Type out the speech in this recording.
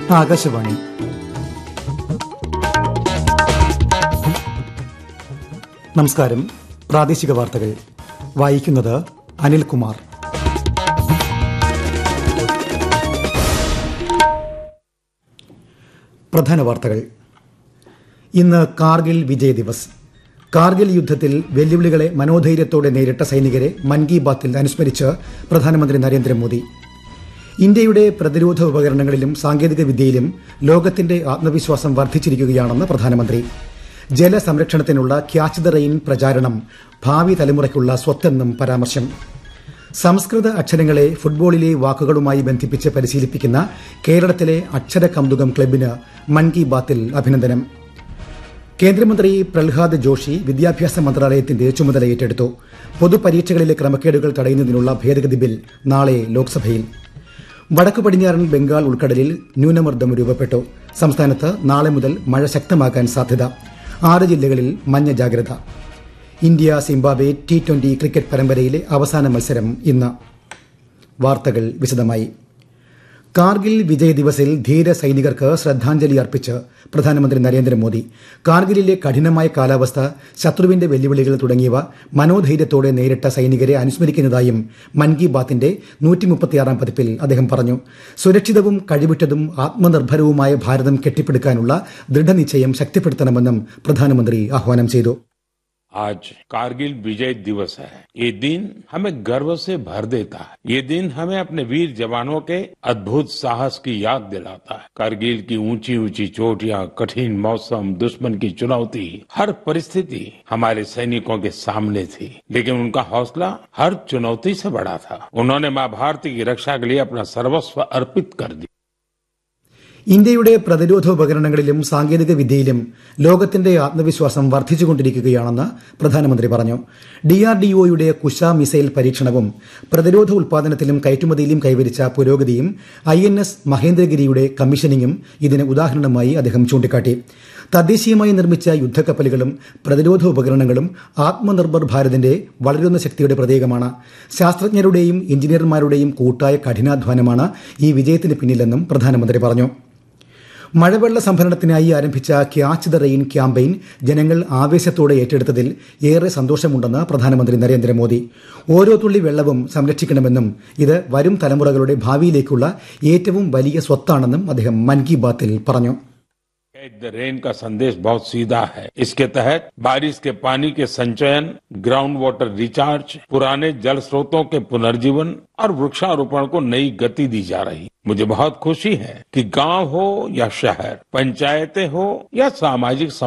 ആകാശവാണി നമസ്കാരം പ്രാദേശിക വാർത്തകൾ വായിക്കുന്നത് അനിൽകുമാർ പ്രധാന വാർത്തകൾ ഇന്ന് കാർഗിൽ വിജയ് ദിവസ് കാർഗിൽ യുദ്ധത്തിൽ വെല്ലുവിളികളെ മനോധൈര്യത്തോടെ നേരിട്ട സൈനികരെ മൻ കി ബാത്തിൽ അനുസ്മരിച്ച് പ്രധാനമന്ത്രി നരേന്ദ്രമോദി ഇന്ത്യയുടെ പ്രതിരോധ ഉപകരണങ്ങളിലും സാങ്കേതിക വിദ്യയിലും ലോകത്തിന്റെ ആത്മവിശ്വാസം വർദ്ധിച്ചിരിക്കുകയാണെന്ന് പ്രധാനമന്ത്രി ജലസംരക്ഷണത്തിനുള്ള ക്യാച്ച് ദ റെയിൻ പ്രചാരണം ഭാവി തലമുറയ്ക്കുള്ള സ്വത്തെന്നും പരാമർശം സംസ്കൃത അക്ഷരങ്ങളെ ഫുട്ബോളിലെ വാക്കുകളുമായി ബന്ധിപ്പിച്ച് പരിശീലിപ്പിക്കുന്ന കേരളത്തിലെ അക്ഷര കൗതുകം ക്ലബിന് മൻ കി ബാത്തിൽ അഭിനന്ദനം കേന്ദ്രമന്ത്രി പ്രഹ്ലാദ് ജോഷി വിദ്യാഭ്യാസ മന്ത്രാലയത്തിന്റെ ചുമതല ഏറ്റെടുത്തു പൊതുപരീക്ഷകളിലെ ക്രമക്കേടുകൾ തടയുന്നതിനുള്ള ഭേദഗതി ബിൽ നാളെ ലോക്സഭയിൽ വടക്കു പടിഞ്ഞാറൻ ബംഗാൾ ഉൾക്കടലിൽ ന്യൂനമർദ്ദം രൂപപ്പെട്ടു സംസ്ഥാനത്ത് നാളെ മുതൽ മഴ ശക്തമാകാൻ സാധ്യത ആറ് ജില്ലകളിൽ മഞ്ഞ ജാഗ്രത India Zimbabwe T twenty cricket പരമ്പരയിലെ അവസാന മത്സരം ഇന്ന് വാർത്തകൾ വിശദമായി കാർഗിൽ വിജയ് ദിവസിൽ ധീര സൈനികർക്ക് ശ്രദ്ധാഞ്ജലി അർപ്പിച്ച് പ്രധാനമന്ത്രി നരേന്ദ്രമോദി കാർഗിലിലെ കഠിനമായ കാലാവസ്ഥ ശത്രുവിന്റെ വെല്ലുവിളികൾ തുടങ്ങിയവ മനോധൈര്യത്തോടെ നേരിട്ട സൈനികരെ അനുസ്മരിക്കുന്നതായും മൻ കി ബാത്തിന്റെ നൂറ്റിമുപ്പത്തിയാറാം പതിപ്പിൽ അദ്ദേഹം പറഞ്ഞു സുരക്ഷിതവും കഴിവിട്ടതും ആത്മനിർഭരവുമായ ഭാരതം കെട്ടിപ്പടുക്കാനുള്ള ദൃഢനിശ്ചയം ശക്തിപ്പെടുത്തണമെന്നും പ്രധാനമന്ത്രി ആഹ്വാനം ചെയ്തു आज कारगिल विजय दिवस है ये दिन हमें गर्व से भर देता है ये दिन हमें अपने वीर जवानों के अद्भुत साहस की याद दिलाता है कारगिल की ऊंची ऊंची चोटियां कठिन मौसम दुश्मन की चुनौती हर परिस्थिति हमारे सैनिकों के सामने थी लेकिन उनका हौसला हर चुनौती से बड़ा था उन्होंने मां भारती की रक्षा के लिए अपना सर्वस्व अर्पित कर दिया ഇന്ത്യയുടെ പ്രതിരോധ ഉപകരണങ്ങളിലും സാങ്കേതിക വിദ്യയിലും ലോകത്തിന്റെ ആത്മവിശ്വാസം വർദ്ധിച്ചുകൊണ്ടിരിക്കുകയാണെന്ന് പ്രധാനമന്ത്രി പറഞ്ഞു ഡിആർഡിഒയുടെ കുശ മിസൈൽ പരീക്ഷണവും പ്രതിരോധ ഉൽപാദനത്തിലും കയറ്റുമതിയിലും കൈവരിച്ച പുരോഗതിയും ഐ എൻ എസ് മഹേന്ദ്രഗിരിയുടെ കമ്മീഷനിങ്ങും ഇതിന് ഉദാഹരണമായി അദ്ദേഹം ചൂണ്ടിക്കാട്ടി തദ്ദേശീയമായി നിർമ്മിച്ച യുദ്ധക്കപ്പലുകളും പ്രതിരോധ ഉപകരണങ്ങളും ആത്മനിർഭർ ഭാരതിന്റെ വളരുന്ന ശക്തിയുടെ പ്രതീകമാണ് ശാസ്ത്രജ്ഞരുടെയും എഞ്ചിനീയർമാരുടെയും കൂട്ടായ കഠിനാധ്വാനമാണ് ഈ വിജയത്തിന് പിന്നിലെന്നും പ്രധാനമന്ത്രി പറഞ്ഞു മഴവെള്ള സംഭരണത്തിനായി ആരംഭിച്ച ക്യാച്ച് ദ റെയിൻ ക്യാമ്പയിൻ ജനങ്ങൾ ആവേശത്തോടെ ഏറ്റെടുത്തതിൽ ഏറെ സന്തോഷമുണ്ടെന്ന് പ്രധാനമന്ത്രി നരേന്ദ്രമോദി ഓരോ തുള്ളി വെള്ളവും സംരക്ഷിക്കണമെന്നും ഇത് വരും തലമുറകളുടെ ഭാവിയിലേക്കുള്ള ഏറ്റവും വലിയ സ്വത്താണെന്നും അദ്ദേഹം മൻ കി ബാത്തിൽ പറഞ്ഞു कैच द रेन का संदेश बहुत सीधा है इसके तहत बारिश के पानी के संचयन ग्राउंड वाटर रिचार्ज पुराने जल स्रोतों के पुनर्जीवन और वृक्षारोपण को नई गति दी जा रही मुझे बहुत खुशी है कि गांव हो या शहर पंचायतें हो या सामाजिक